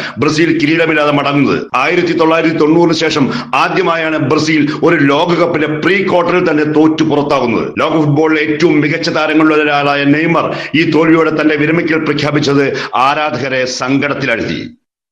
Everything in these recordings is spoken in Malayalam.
ബ്രസീൽ കിരീടമില്ലാതെ മടങ്ങുന്നത് ആയിരത്തി തൊള്ളായിരത്തി തൊണ്ണൂറിന് ശേഷം ആദ്യമായാണ് ബ്രസീൽ ഒരു ലോകകപ്പിന്റെ പ്രീ ക്വാർട്ടറിൽ തന്നെ തോറ്റു പുറത്താകുന്നത് ലോക ഫുട്ബോളിലെ ഏറ്റവും മികച്ച താരങ്ങളിൽ ഒരാളായ നെയ്മർ ഈ തോൽവിയോടെ തന്റെ വിരമിക്കൽ പ്രഖ്യാപിച്ചത് ആരാധകരെ സങ്കടത്തിലാഴ്ത്തി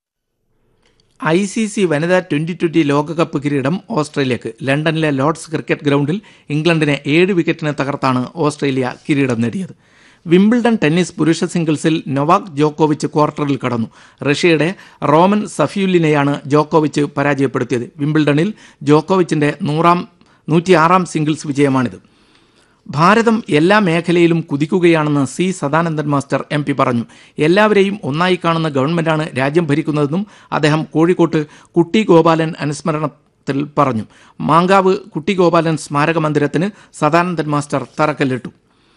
ഐ സി സി വനിതാ ട്വന്റി ട്വന്റി ലോകകപ്പ് കിരീടം ഓസ്ട്രേലിയക്ക് ലണ്ടനിലെ ലോർഡ്സ് ക്രിക്കറ്റ് ഗ്രൗണ്ടിൽ ഇംഗ്ലണ്ടിനെ ഏഴ് വിക്കറ്റിന് തകർത്താണ് ഓസ്ട്രേലിയ കിരീടം നേടിയത് വിംബിൾഡൺ ടെന്നീസ് പുരുഷ സിംഗിൾസിൽ നൊവാക് ജോക്കോവിച്ച് ക്വാർട്ടറിൽ കടന്നു റഷ്യയുടെ റോമൻ സഫിയുലിനെയാണ് ജോക്കോവിച്ച് പരാജയപ്പെടുത്തിയത് വിംബിൾഡണിൽ ജോക്കോവിച്ചിന്റെ നൂറാം നൂറ്റിയാറാം സിംഗിൾസ് വിജയമാണിത് ഭാരതം എല്ലാ മേഖലയിലും കുതിക്കുകയാണെന്ന് C Sadanandan master M P പറഞ്ഞു എല്ലാവരെയും ഒന്നായി കാണുന്ന ഗവൺമെന്റാണ് രാജ്യം ഭരിക്കുന്നതെന്നും അദ്ദേഹം കോഴിക്കോട്ട് കുട്ടി ഗോപാലൻ അനുസ്മരണത്തിൽ പറഞ്ഞു മാങ്കാവ് കുട്ടി ഗോപാലൻ സ്മാരക മന്ദിരത്തിന് സദാനന്ദൻ മാസ്റ്റർ തറക്കല്ലിട്ടു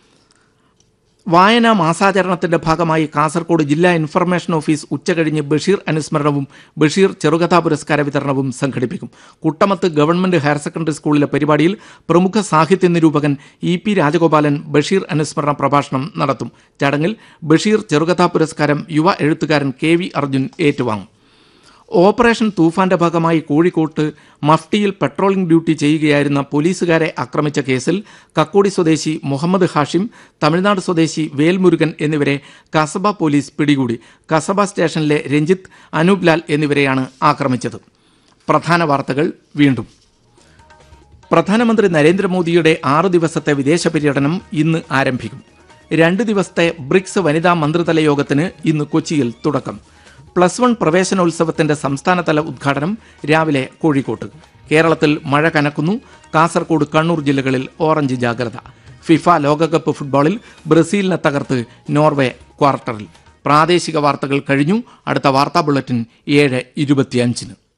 വായനാ മാസാചരണത്തിന്റെ ഭാഗമായി കാസർഗോഡ് ജില്ലാ ഇൻഫർമേഷൻ ഓഫീസ് ഉച്ചകഴിഞ്ഞ് ബഷീർ അനുസ്മരണവും ബഷീർ ചെറുകഥാ പുരസ്കാര വിതരണവും സംഘടിപ്പിക്കും കുട്ടമത്ത് ഗവൺമെന്റ് ഹയർ സെക്കൻഡറി സ്കൂളിലെ പരിപാടിയിൽ പ്രമുഖ സാഹിത്യ നിരൂപകൻ ഇ പി രാജഗോപാലൻ ബഷീർ അനുസ്മരണ പ്രഭാഷണം നടത്തും ചടങ്ങിൽ ബഷീർ ചെറുകഥാ പുരസ്കാരം യുവ എഴുത്തുകാരൻ കെ വി അർജുൻ ഏറ്റുവാങ്ങും ഓപ്പറേഷൻ തൂഫാന്റെ ഭാഗമായി കോഴിക്കോട്ട് മഫ്റ്റിയിൽ പെട്രോളിംഗ് ഡ്യൂട്ടി ചെയ്യുകയായിരുന്ന പോലീസുകാരെ ആക്രമിച്ച കേസിൽ കക്കോടി സ്വദേശി മുഹമ്മദ് ഹാഷിം തമിഴ്നാട് സ്വദേശി വേൽമുരുകൻ എന്നിവരെ കസബ പോലീസ് പിടികൂടി കസബ സ്റ്റേഷനിലെ രഞ്ജിത്ത് അനൂപ് ലാൽ എന്നിവരെയാണ് ആക്രമിച്ചത് പ്രധാന വാർത്തകൾ വീണ്ടും പ്രധാനമന്ത്രി നരേന്ദ്രമോദിയുടെ ആറു ദിവസത്തെ വിദേശ പര്യടനം ഇന്ന് ആരംഭിക്കും രണ്ട് ദിവസത്തെ ബ്രിക്സ് വനിതാ മന്ത്രിതല യോഗത്തിന് ഇന്ന് കൊച്ചിയിൽ തുടക്കം പ്ലസ് വൺ പ്രവേശനോത്സവത്തിന്റെ സംസ്ഥാനതല ഉദ്ഘാടനം രാവിലെ കോഴിക്കോട്ട് കേരളത്തിൽ മഴ കനക്കുന്നു കാസർഗോഡ് കണ്ണൂർ ജില്ലകളിൽ ഓറഞ്ച് ജാഗ്രത ഫിഫ ലോകകപ്പ് ഫുട്ബോളിൽ ബ്രസീലിനെ തകർത്ത് നോർവേ ക്വാർട്ടറിൽ പ്രാദേശിക വാർത്തകൾ കഴിഞ്ഞു അടുത്ത വാർത്താ ബുള്ളറ്റിൻ ഏഴ് ഇരുപത്തിയഞ്ചിന്